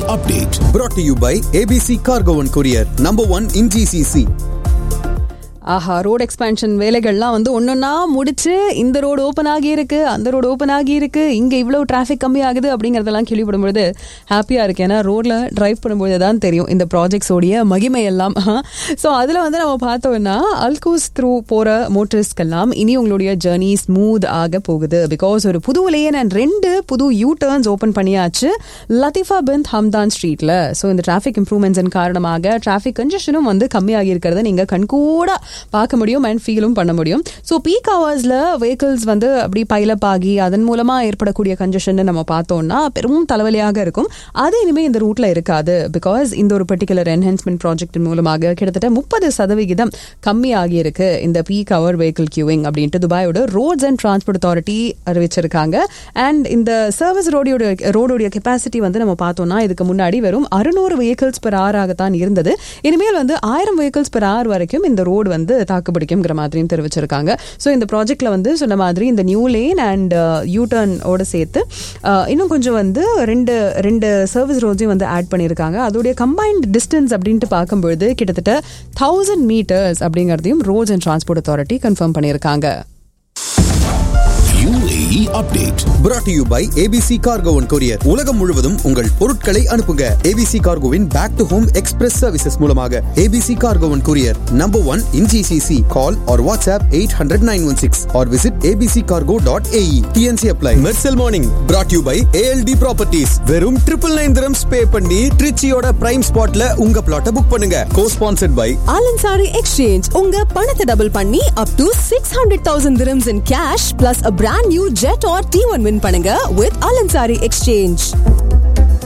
update brought to you by ABC Cargo and Courier, number one in GCC. ஆஹா road expansion வேலைகள்லாம் வந்து ஒன்னொன்னா முடிச்சு இந்த ரோடு ஓப்பன் ஆகி இருக்கு அந்த ரோடு ஓப்பன் ஆகி இருக்கு இங்க இவ்வளவு டிராஃபிக் கம்மி ஆகுது அப்படிங்கறதெல்லாம் கேள்விப்படும்பொழுது ஹாப்பியா இருக்கு ஏன்னா ரோட்ல டிரைவ் பண்ணும்போது தான் தெரியும் இந்த ப்ராஜெக்ட்ஸோடைய மகிமை எல்லாம் ஸோ அதுல வந்து நம்ம பார்த்தோம்னா அல்கூஸ் த்ரூ போற மோட்டர்ஸ்க்கெல்லாம் இனி உங்களுடைய ஜேர்னி ஸ்மூத் ஆக போகுது பிகாஸ் ஒரு புது லேன் அண்ட் ரெண்டு புது யூ டர்ன்ஸ் ஓப்பன் பண்ணியாச்சு லத்திஃபா பிந்த் ஹம்தான் ஸ்ட்ரீட்ல ஸோ இந்த டிராஃபிக் இம்ப்ரூவ்மெண்ட்ஸின் காரணமாக டிராஃபிக் கன்ஜெஷனும் வந்து கம்மியாகி இருக்கிறத நீங்க கண்கூட பார்க்க முடியும் அண்ட் ஃபீலும் பண்ண முடியும் ஸோ பீக் ஹவர்ஸில் வெஹிக்கிள்ஸ் வந்து அப்படி பைலப் ஆகி அதன் மூலமாக ஏற்படக்கூடிய கன்ஜெஷன் நம்ம பார்த்தோம்னா பெரும் தலைவலியாக இருக்கும் அது இனிமேல் இந்த ரூட்ல இருக்காது பிகாஸ் இந்த ஒரு பர்டிகுலர் என்ஹான்ஸ்மெண்ட் ப்ராஜெக்ட் மூலமாக கிட்டத்தட்ட முப்பது சதவிகிதம் கம்மியாகி இருக்கு இந்த பீக் ஹவர் வெஹிக்கிள் கியூவிங் அப்படின்ட்டு துபாயோட ரோட்ஸ் அண்ட் டிரான்ஸ்போர்ட் அத்தாரிட்டி அறிவிச்சிருக்காங்க அண்ட் இந்த சர்வீஸ் ரோடியோட ரோடோடைய கெப்பாசிட்டி வந்து நம்ம பார்த்தோம்னா இதுக்கு முன்னாடி வெறும் அறுநூறு வெஹிக்கிள்ஸ் பெர் ஆறாகத்தான் இருந்தது இனிமேல் வந்து ஆயிரம் வெஹிக்கிள்ஸ் பெர் ஆர் வரைக்கும் இந்த ரோடு வந்து தாக்குப்பிடிக்குங்கிற மாதிரியும் தெரிவிச்சிருக்காங்க ஸோ இந்த ப்ராஜெக்ட்ல வந்து சொன்ன மாதிரி இந்த நியூ லேன் அண்ட் யூ ஓட சேர்த்து uh, இன்னும் கொஞ்சம் வந்து ரெண்டு ரெண்டு சர்வீஸ் ரோட்ஸையும் வந்து ஆட் பண்ணியிருக்காங்க அதோடைய கம்பைன்ட் டிஸ்டன்ஸ் அப்படின்ட்டு பார்க்கும்பொழுது கிட்டத்தட்ட தௌசண்ட் மீட்டர்ஸ் அப்படிங்கிறதையும் roads and transport authority confirm பண்ணியிருக்காங்க UAE update brought to you by ABC Cargo and Courier. உலகம் முழுவதும் உங்கள் பொருட்களை அனுப்புங்க ABC Cargoவின் back to home express services மூலமாக ABC Cargo and Courier, number one in GCC. Call or WhatsApp 800-916 or visit abccargo.ae. TNC apply. Mercel Morning brought to you by ALD Properties. வெறும் triple nine dirhams pay பண்ணி ட்ரிச்சியோட prime ஸ்பாட்ல உங்க பிளாட்டை book பண்ணுங்க co-sponsored by ஆலன்சாரி exchange உங்க பணத்தை double பண்ணி up to six hundred thousand dirhams in cash plus a brand new Jetour T one win பண்ணுங்க வித் ஆலன்சாரி எக்ஸ்சேஞ்ச்